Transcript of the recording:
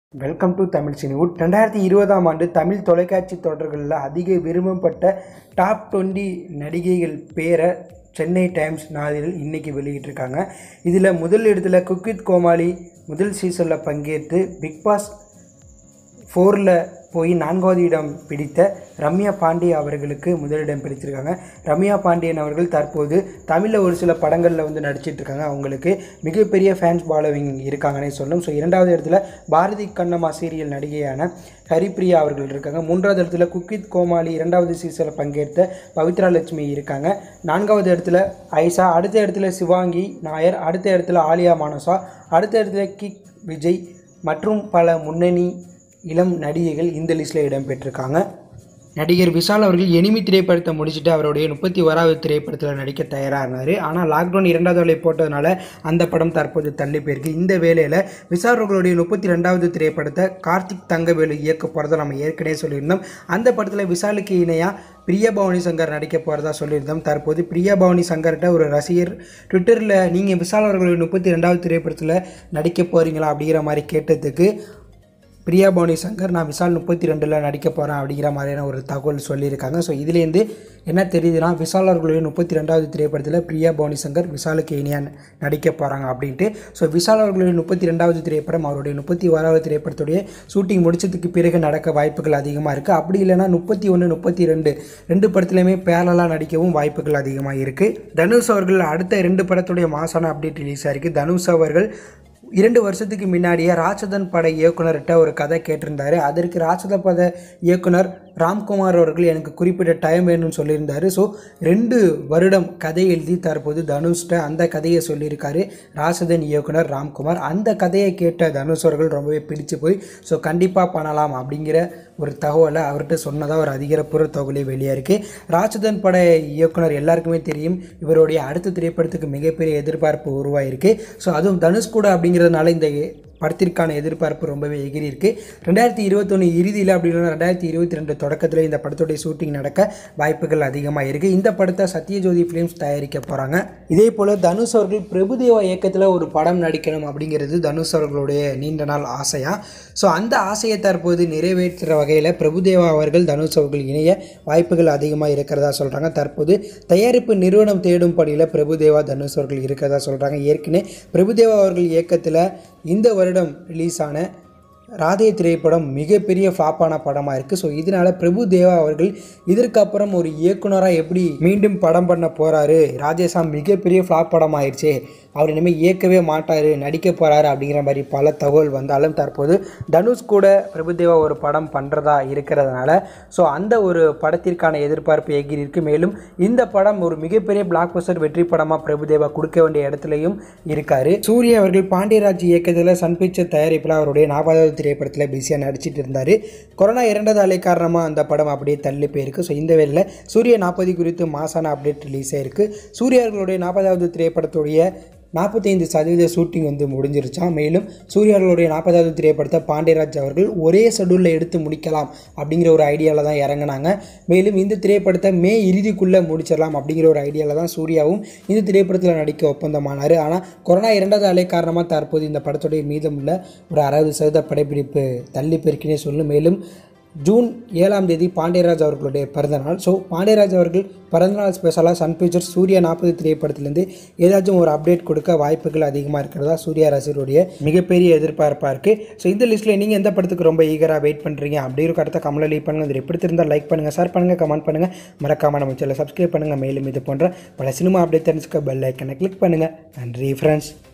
welcome to Tamil Cinewood ரெண்டாயிரத்தி இருபதாம் ஆண்டு தமிழ் தொலைக்காட்சி தொடர்களில் அதிக விரும்பப்பட்ட டாப் டுவெண்ட்டி நடிகைகள் பேரை சென்னை டைம்ஸ் நாளிதழ் இன்னைக்கு வெளியிட்டிருக்காங்க இதில் முதல் இடத்துல குக்வித் கோமாளி முதல் சீசனில் பங்கேற்று பிக் பாஸ் ஃபோரில் போய் நான்காவது இடம் பிடித்த ரம்யா பாண்டிய அவர்களுக்கு முதலிடம் பிடிச்சிருக்காங்க ரம்யா பாண்டியன் அவர்கள் தற்போது தமிழில் ஒரு சில படங்களில் வந்து நடிச்சிட்டு இருக்காங்க அவங்களுக்கு மிகப்பெரிய ஃபேன்ஸ் ஃபாலோவிங் இருக்காங்கன்னே சொல்லணும் ஸோ இரண்டாவது இடத்துல பாரதி கண்ணம்மா சீரியல் நடிகையான ஹரிப்ரியா அவர்கள் இருக்காங்க மூன்றாவது இடத்துல குக்வித் கோமாளி இரண்டாவது சீசனில் பங்கேற்ற பவித்ரா லட்சுமி இருக்காங்க நான்காவது இடத்துல ஐசா அடுத்த இடத்துல சிவாங்கி நாயர் அடுத்த இடத்துல ஆலியா மானசா அடுத்த இடத்துல கிக் விஜய் மற்றும் பல முன்னணி இளம் நடிகைகள் இந்த லிஸ்ட்டில் இடம்பெற்றிருக்காங்க நடிகர் விஷால் அவர்கள் எனிமி திரைப்படத்தை முடிச்சுட்டு அவருடைய முப்பத்தி ஓராவது திரைப்படத்தில் நடிக்க தயாராக இருந்தார் ஆனால் லாக்டவுன் இரண்டாவது வேலை போட்டதுனால அந்த படம் தற்போது தள்ளி போயிருக்கு இந்த வேலையில் விஷால் அவர்களுடைய முப்பத்தி ரெண்டாவது திரைப்படத்தை கார்த்திக் தங்கவேலு இயக்க போகிறத நம்ம ஏற்கனவே சொல்லியிருந்தோம் அந்த படத்தில் விஷாலுக்கு இணையாக பிரியா பவானி சங்கர் நடிக்க போகிறதா சொல்லியிருந்தோம் தற்போது பிரியா பவானி சங்கர்கிட்ட ஒரு ரசிகர் ட்விட்டரில் நீங்கள் விஷால் அவர்களுடைய முப்பத்தி ரெண்டாவது திரைப்படத்தில் நடிக்க போகிறீங்களா அப்படிங்கிற மாதிரி கேட்டதுக்கு பிரியா பவானி சங்கர் நான் விஷால் முப்பத்தி ரெண்டில் நடிக்க போகிறேன் அப்படிங்கிற மாதிரியான ஒரு தகவல் சொல்லியிருக்காங்க ஸோ இதுலேருந்து என்ன தெரியுதுன்னா விஷால் அவர்களுடைய முப்பத்தி ரெண்டாவது திரைப்படத்தில் பிரியா பவானி சங்கர் விஷாலுக்கு இனியாக நடிக்க போகிறாங்க அப்படின்ட்டு ஸோ விஷால் அவர்களுடைய முப்பத்தி ரெண்டாவது திரைப்படம் அவருடைய முப்பத்தி ஓராவது திரைப்படத்துடைய ஷூட்டிங் முடிச்சதுக்கு பிறகு நடக்க வாய்ப்புகள் அதிகமாக இருக்குது அப்படி இல்லைன்னா முப்பத்தி ஒன்று முப்பத்தி ரெண்டு ரெண்டு படத்துலையுமே பேரலாக நடிக்கவும் வாய்ப்புகள் அதிகமாக இருக்குது தனுஷ் அவர்கள் அடுத்த ரெண்டு படத்துடைய மாசான அப்டேட் ரிலீஸ் ஆயிருக்கு தனுஷ் அவர்கள் இரண்டு வருஷத்துக்கு முன்னாடியே ராட்சதன் பட இயக்குனர்கிட்ட ஒரு கதை கேட்டிருந்தாரு அதற்கு ராட்சத பட இயக்குனர் ராம்குமார் அவர்கள் எனக்கு குறிப்பிட்ட டைம் வேணும்னு சொல்லியிருந்தாரு ஸோ ரெண்டு வருடம் கதை எழுதி தற்போது தனுஷ்ட அந்த கதையை சொல்லியிருக்காரு ராட்சதன் இயக்குனர் ராம்குமார் அந்த கதையை கேட்ட தனுஷ் அவர்கள் ரொம்பவே பிடிச்சு போய் ஸோ கண்டிப்பாக பண்ணலாம் அப்படிங்கிற ஒரு தகவலை அவர்கிட்ட சொன்னதாக ஒரு அதிகாரப்பூர்வ தகவலே வெளியாக இருக்குது ராட்சதன் பட இயக்குனர் எல்லாருக்குமே தெரியும் இவருடைய அடுத்த திரைப்படத்துக்கு மிகப்பெரிய எதிர்பார்ப்பு உருவாயிருக்கு ஸோ அதுவும் தனுஷ் கூட அப்படிங்கிறதுனால இந்த படத்திற்கான எதிர்பார்ப்பு ரொம்பவே எகிரி இருக்கு ரெண்டாயிரத்தி இருபத்தொன்று இறுதியில் அப்படி இல்லைன்னா ரெண்டாயிரத்தி இருபத்தி ரெண்டு தொடக்கத்தில் இந்த படத்துடைய ஷூட்டிங் நடக்க வாய்ப்புகள் அதிகமாக இருக்குது இந்த படத்தை சத்யஜோதி ஃபிலிம்ஸ் தயாரிக்க போகிறாங்க இதே போல் தனுஷ் அவர்கள் பிரபுதேவா இயக்கத்தில் ஒரு படம் நடிக்கணும் அப்படிங்கிறது தனுஷ் அவர்களுடைய நீண்ட நாள் ஆசையாக ஸோ அந்த ஆசையை தற்போது நிறைவேற்றுற வகையில் பிரபுதேவா அவர்கள் தனுஷ் அவர்கள் இணைய வாய்ப்புகள் அதிகமாக இருக்கிறதா சொல்கிறாங்க தற்போது தயாரிப்பு நிறுவனம் தேடும் படியில் பிரபுதேவா தனுஷ் அவர்கள் இருக்கிறதா சொல்கிறாங்க ஏற்கனவே பிரபுதேவா அவர்கள் இயக்கத்தில் இந்த வருடம் ரிலீஸ் ஆன ராதே திரைப்படம் மிகப்பெரிய ஃப்ளாப்பான படமாக இருக்குது ஸோ இதனால் பிரபு தேவா அவர்கள் இதற்கப்புறம் ஒரு இயக்குனராக எப்படி மீண்டும் படம் பண்ண போகிறாரு ராஜேஷாம் மிகப்பெரிய ஃப்ளாப் படம் ஆயிடுச்சு அவர் இனிமேல் இயக்கவே மாட்டார் நடிக்க போகிறாரு அப்படிங்கிற மாதிரி பல தகவல் வந்தாலும் தற்போது தனுஷ் கூட பிரபுதேவா ஒரு படம் பண்ணுறதா இருக்கிறதுனால ஸோ அந்த ஒரு படத்திற்கான எதிர்பார்ப்பு எகிரி இருக்கு மேலும் இந்த படம் ஒரு மிகப்பெரிய பிளாக் பஸ்டர் வெற்றி படமாக பிரபுதேவா கொடுக்க வேண்டிய இடத்துலையும் இருக்காரு சூர்யா அவர்கள் பாண்டியராஜ் இயக்கத்தில் சன் பிக்சர் தயாரிப்பில் அவருடைய நாற்பதாவது திரைப்படத்தில் பிஸியாக நடிச்சிட்டு இருந்தார் கொரோனா இரண்டாவது அலை காரணமாக அந்த படம் அப்படியே தள்ளி போயிருக்கு ஸோ இந்த வேளையில் சூரிய நாற்பது குறித்து மாசான அப்டேட் ரிலீஸ் ஆயிருக்கு சூர்யா அவர்களுடைய நாற்பதாவது திரைப்படத்துடைய நாற்பத்தைந்து சதவீத ஷூட்டிங் வந்து முடிஞ்சிருச்சான் மேலும் சூர்யார்களுடைய நாற்பதாவது திரைப்படத்தை பாண்டியராஜ் அவர்கள் ஒரே ஷெடியூலில் எடுத்து முடிக்கலாம் அப்படிங்கிற ஒரு ஐடியாவில் தான் இறங்கினாங்க மேலும் இந்த திரைப்படத்தை மே இறுதிக்குள்ளே முடிச்சிடலாம் அப்படிங்கிற ஒரு ஐடியாவில் தான் சூர்யாவும் இந்த திரைப்படத்தில் நடிக்க ஒப்பந்தமானார் ஆனால் கொரோனா இரண்டாவது அலை காரணமாக தற்போது இந்த படத்துடைய மீதமுள்ள ஒரு அறுபது சதவீத படப்பிடிப்பு தள்ளி பெருக்கினே சொல்லும் மேலும் ஜூன் ஏழாம் தேதி பாண்டியராஜ் அவர்களுடைய பிறந்தநாள் ஸோ பாண்டியராஜ் அவர்கள் பிறந்தநாள் ஸ்பெஷலாக சன் பிக்சர்ஸ் சூர்யா நாற்பது திரைப்படத்திலேருந்து ஏதாச்சும் ஒரு அப்டேட் கொடுக்க வாய்ப்புகள் அதிகமாக இருக்கிறதா சூர்யா ரசிகருடைய மிகப்பெரிய எதிர்பார்ப்பாக இருக்குது ஸோ இந்த லிஸ்ட்டில் நீங்கள் எந்த படத்துக்கு ரொம்ப ஈகராக வெயிட் பண்ணுறீங்க அப்படி ஒரு கடத்த கமலை லீவ் பண்ணுங்கள் இது பிடித்திருந்தால் லைக் பண்ணுங்கள் ஷேர் பண்ணுங்கள் கமெண்ட் பண்ணுங்கள் மறக்காமல் நம்ம சேனலை சப்ஸ்கிரைப் பண்ணுங்கள் மேலும் இது போன்ற பல சினிமா அப்டேட் தெரிஞ்சுக்க பெல் ஐக்கனை கிளிக் பண்ணுங்கள் நன்றி ஃப்ரெண்ட்ஸ்